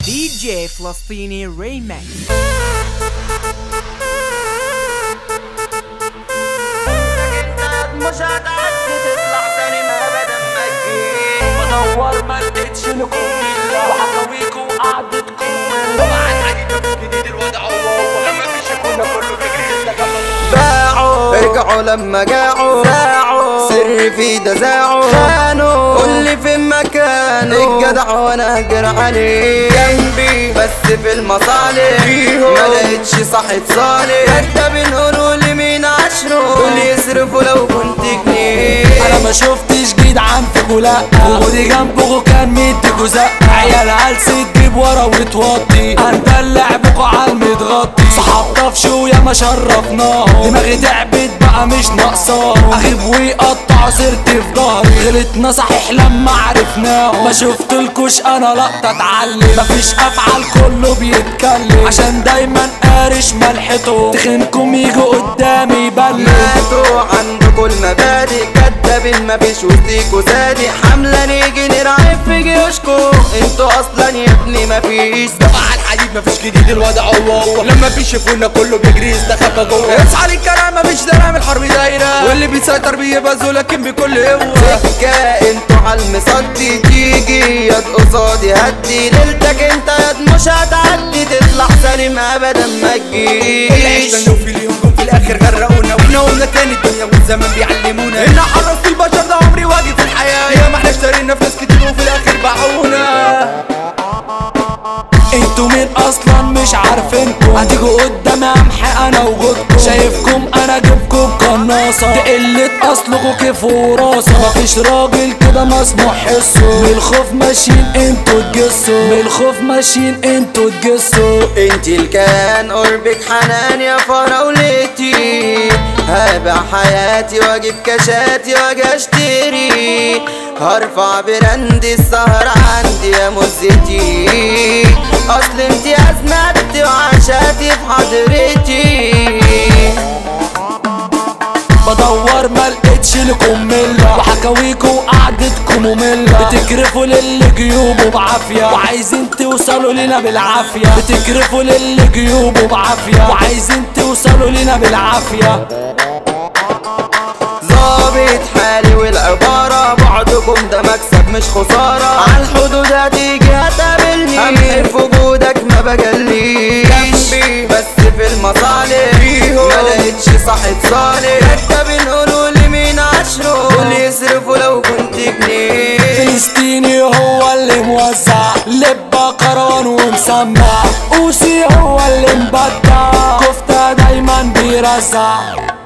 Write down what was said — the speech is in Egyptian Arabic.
دي جي فلسطيني ريماكس مش هتعدي تطلع تاني ما ابدا ما تجيش منور ما لقيتش لكم وحكاويكم قعدتكم طبعا عادي جديد الوضع هو لما فيش كنا كله بيجري لسه باعوا رجعوا لما جاعوا باعوا سر في دزاعوا خانوا قول لي فين مكانه الجدع وانا اجر عليه جنبي بس في المصالح ما لقيتش صاحب صالح كداب نقولوا لي مين عشره دول يصرفوا لو كنت جنيه انا ما شفتش جدعان فيكوا لا ودي جنبكوا كان مديكوا زق عيال هلس تجيب ورا وتوطي هندلع بكوا على المتغطي صحاب طفش ويا ما شرفناهم دماغي تعبت بقى مش ناقصاهم اغيب ويقطع سيرتي في ظهري غلطنا صحيح لما عرفناهم ما شفتلكوش انا لقطة اتعلم مفيش افعال كله بيتكلم عشان دايما قارش ملحته تخنكم يجوا قدامي يبلم ماتوا عندكوا المبادئ كدابين مفيش وسطيكوا صادق حملة نيجي نرعب في جيوشكوا انتوا اصلا يا ابني مفيش طبعا الحديد مفيش جديد الوضع هو هو لما بيشوفونا كله بيجري يستخبى جوه اصحى للكلام مفيش درام الحرب دايره واللي بيسيطر بيبقى ذو لكن بكل قوه سكة انتوا عالمصدي تيجي ياض قصادي هدي ليلتك انت ياض مش هتعدي تطلع سالم ابدا ما تجيش العشنا وفي اليوم جم في الاخر غرقونا واحنا قلنا تاني الدنيا والزمن بيعلمونا ان حرصت البشر ده عمري واجي في الحياه يا ما احنا اشترينا في ناس كتير وفي الاخر باعونا انتوا مين اصلا مش عارفينكم هتيجوا قدام امحي انا وجودكم شايفكم انا جيبكم قناصة دي قلة اصلكوا كيف وراسة مفيش راجل كده مسموح حسه من الخوف ماشيين انتوا تجسوا من الخوف ماشيين انتوا تجسوا انت الكان قربك حنان يا فراولتي هبيع حياتي واجيب كشاتي واجي اشتري هرفع براند السهر عندي يا مزتي اصل انت ازمتي وعشاتي في حضرتي بدور ما لقيتش لكم ملة وحكاويكوا قعدتكم مملة بتكرفوا للي جيوبه بعافية وعايزين توصلوا لنا بالعافية بتكرفوا للي جيوبه بعافية وعايزين توصلوا لنا بالعافية ظابط حالي والعبارة بعدكم ده مكسب مش خسارة على الحدود هتيجي هتقابلني أمني في وجودك ما بجليش جنبي بس في المصالح ما لقيتش صاحب صالح كداب نقولوا لي مين عشره دول يصرفوا لو كنت جنيه فلسطيني هو اللي موزع لبة قران ومسمع اوسي هو اللي مبدع كفتة دايما بيرزع